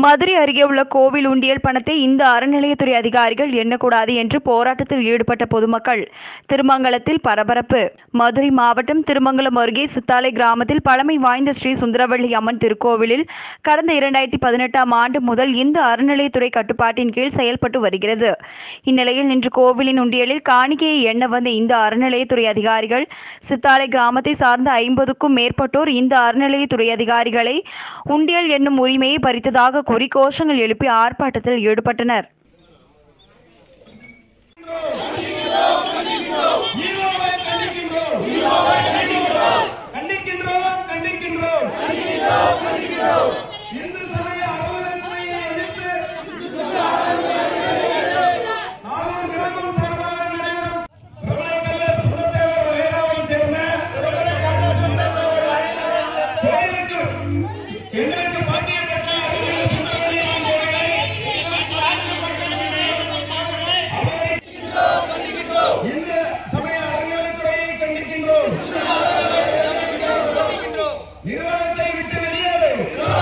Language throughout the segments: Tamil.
மதுரை அருகே உள்ள கோவில் உண்டியல் பணத்தை இந்த அறநிலையத்துறை அதிகாரிகள் எண்ணக்கூடாது என்று போராட்டத்தில் ஈடுபட்ட பொதுமக்கள் திருமங்கலத்தில் பரபரப்பு மதுரை மாவட்டம் திருமங்கலம் அருகே சித்தாலை கிராமத்தில் பழமை வாய்ந்த ஸ்ரீ சுந்தரவள்ளி அம்மன் திருக்கோவிலில் கடந்த இரண்டாயிரத்தி பதினெட்டாம் ஆண்டு முதல் இந்த அறநிலையத்துறை கட்டுப்பாட்டின் கீழ் செயல்பட்டு வருகிறது இந்நிலையில் இன்று கோவிலின் உண்டியலில் காணிக்கையை எண்ண வந்த இந்த அறநிலையத்துறை அதிகாரிகள் சித்தாலை கிராமத்தை சார்ந்த ஐம்பதுக்கும் மேற்பட்டோர் இந்த அறநிலையத்துறை அதிகாரிகளை உண்டியல் என்னும் உரிமையை பறித்ததாக கூறி கோஷங்கள் எழுப்பி ஆர்ப்பாட்டத்தில் ஈடுபட்டனர் ஈரோவை கண்டிக்கின்றோம் கண்டிக்கின்றோம் கண்டிக்கின்றோம் இந்து சமய அறநிலையத்துறையை எதிர்த்து நானும் கிராமம் சார்பாக நடைபெறும் பிரபலக்கல்ல சுந்தரதேவர் வேளாவை சேர்ந்த கோயிலுக்கு எங்களுக்கு பாக்கியப்பட்ட அருகில் சுந்தரவள்ளி அம்மன் கோவிலை இந்த சமய அறநிலையத்துறையை கண்டிக்கின்றோம் நிர்வாகத்தை விட்டு வெளியேறு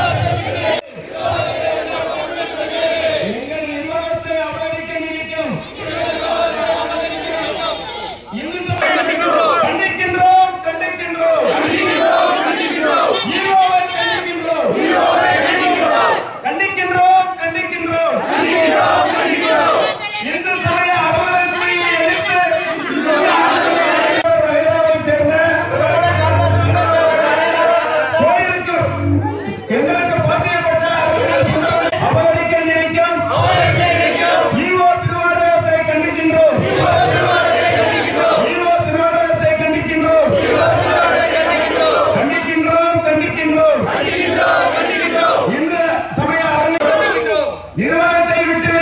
எங்கள் நிர்வாகத்தை அபகரிக்க நினைக்கும் இந்து சமய கண்டிக்கின்றோம் கண்டிக்கின்றோம் ஈரோவை கண்டிக்கின்றோம் கண்டிக்கின்றோம் கண்டிக்கின்றோம் இந்து சமய அறநிலையத்துறையை எதிர்த்து வேளாவை சேர்ந்த கோயிலுக்கு எங்களுக்கு பாத்தியப்பட்ட அபகரிக்க நினைக்கும் ஈவோ திருவாரகத்தை கண்டிக்கின்றோம் ஈவோ திருவாரகத்தை கண்டிக்கின்றோம் கண்டிக்கின்றோம் கண்டிக்கின்றோம் இந்த சமய அறநிலை நிர்வாகத்தை விட்டு